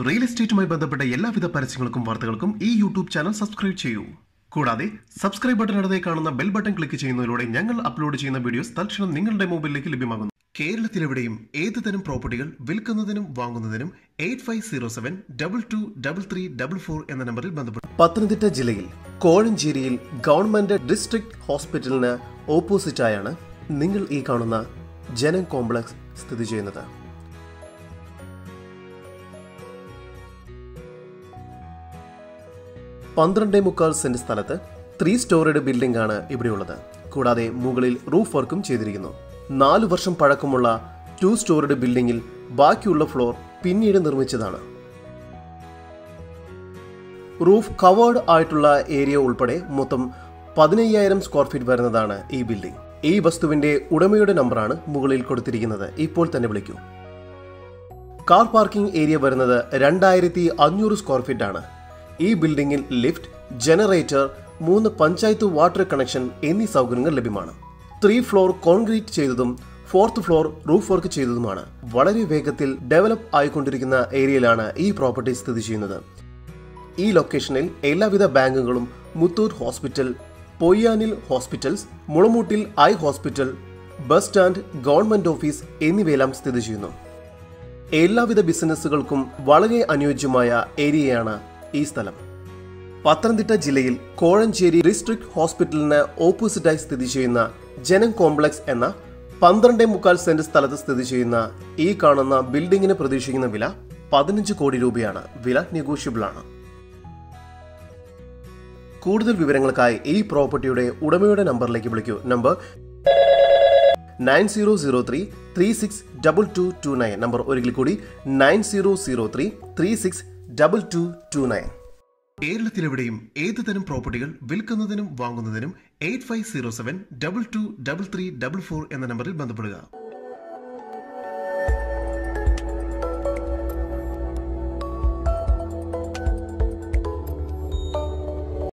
real എസ്റ്റേറ്റുമായി ബന്ധപ്പെട്ട എല്ലാവിധ പരസ്യങ്ങൾക്കും വാർത്തകൾക്കും ഈ യൂട്യൂബ് ചാനൽ സബ്സ്ക്രൈബ് ചെയ്യൂ കൂടാതെ സബ്സ്ക്രൈബ് ബട്ടൺ അടുത്തേ കാണുന്ന ബെൽ ബട്ടൺ ക്ലിക്ക് ചെയ്യുന്നതിലൂടെ ഞങ്ങൾ അപ്ലോഡ് ചെയ്യുന്ന വീഡിയോസ് തൽക്ഷണം നിങ്ങളുടെ മൊബൈലിലേക്ക് ലഭ്യമാകുന്നു കേരളത്തിലെവിടെയും ഏത് തരം പ്രോപ്പർട്ടികൾ വിൽക്കുന്നതിനും വാങ്ങുന്നതിനും eight five zero seven double two double three double four എന്ന നമ്പറിൽ ബന്ധപ്പെടും പത്തനംതിട്ട ജില്ലയിൽ കോഴഞ്ചേരിയിൽ ഗവൺമെന്റ് ഡിസ്ട്രിക്ട് ഹോസ്പിറ്റലിന് ഓപ്പോസിറ്റായാണ് നിങ്ങൾ ഈ കാണുന്ന ജനം കോംപ്ലക്സ് സ്ഥിതി ചെയ്യുന്നത് പന്ത്രണ്ടേ മുക്കാൽ സെന്റ് സ്ഥലത്ത് ത്രീ സ്റ്റോറിഡ് ബിൽഡിംഗ് ആണ് ഇവിടെയുള്ളത് കൂടാതെ മുകളിൽ റൂഫ് വർക്കും ചെയ്തിരിക്കുന്നു നാല് വർഷം പഴക്കമുള്ള ടു സ്റ്റോറിഡ് ബിൽഡിംഗിൽ ബാക്കിയുള്ള ഫ്ലോർ പിന്നീട് നിർമ്മിച്ചതാണ് റൂഫ് കവേർഡ് ആയിട്ടുള്ള ഏരിയ ഉൾപ്പെടെ മൊത്തം പതിനയ്യായിരം സ്ക്വയർ ഫീറ്റ് വരുന്നതാണ് ഈ ബിൽഡിംഗ് ഈ വസ്തുവിന്റെ ഉടമയുടെ നമ്പറാണ് മുകളിൽ കൊടുത്തിരിക്കുന്നത് ഇപ്പോൾ തന്നെ വിളിക്കൂ കാർ പാർക്കിംഗ് ഏരിയ വരുന്നത് രണ്ടായിരത്തി അഞ്ഞൂറ് സ്ക്വയർ ഫീറ്റ് ആണ് ഈ ബിൽഡിംഗിൽ ലിഫ്റ്റ് ജനറേറ്റർ മൂന്ന് പഞ്ചായത്ത് വാട്ടർ കണക്ഷൻ എന്നീ സൗകര്യങ്ങൾ ലഭ്യമാണ് ത്രീ ഫ്ലോർ കോൺക്രീറ്റ് ചെയ്തതും ഫോർത്ത് ഫ്ലോർ റൂഫ് വർക്ക് ചെയ്തതുമാണ് വളരെ വേഗത്തിൽ ഡെവലപ്പ് ആയിക്കൊണ്ടിരിക്കുന്ന ഏരിയയിലാണ് ഈ പ്രോപ്പർട്ടി സ്ഥിതി ചെയ്യുന്നത് ഈ ലൊക്കേഷനിൽ എല്ലാവിധ ബാങ്കുകളും Muthoot hospital Poyyanil hospitals Mulamoottil eye hospital bus stand government office എന്നിവയെല്ലാം സ്ഥിതി ചെയ്യുന്നു എല്ലാവിധ ബിസിനസ്സുകൾക്കും വളരെ അനുയോജ്യമായ ഏരിയയാണ് ഈ സ്ഥലം പത്തനംതിട്ട ജില്ലയിൽ കോഴഞ്ചേരി ഡിസ്ട്രിക്ട് ഹോസ്പിറ്റലിന് ഓപ്പോസിറ്റായി സ്ഥിതി ചെയ്യുന്ന ജനം കോംപ്ലക്സ് എന്ന പന്ത്രണ്ടേ മുക്കാൽ സെന്റ് സ്ഥലത്ത് സ്ഥിതി ചെയ്യുന്ന ഈ കാണുന്ന ബിൽഡിംഗിന് പ്രതീക്ഷിക്കുന്ന വില പതിനഞ്ച് കോടി രൂപയാണ് വില നെഗോഷ്യബിൾ ആണ് കൂടുതൽ വിവരങ്ങൾക്കായി ഈ പ്രോപ്പർട്ടിയുടെ ഉടമയുടെ നമ്പറിലേക്ക് വിളിക്കൂ number nine zero zero three three six double two two nine number ഒരിക്കൽ കൂടി nine zero zero three three six double two two nine കേരളത്തിലെവിടെയും ഏത് തരം പ്രോപ്പർട്ടികൾ വിൽക്കുന്നതിനും വാങ്ങുന്നതിനും eight five zero seven double two double three double four എന്ന നമ്പറിൽ ബന്ധപ്പെടുക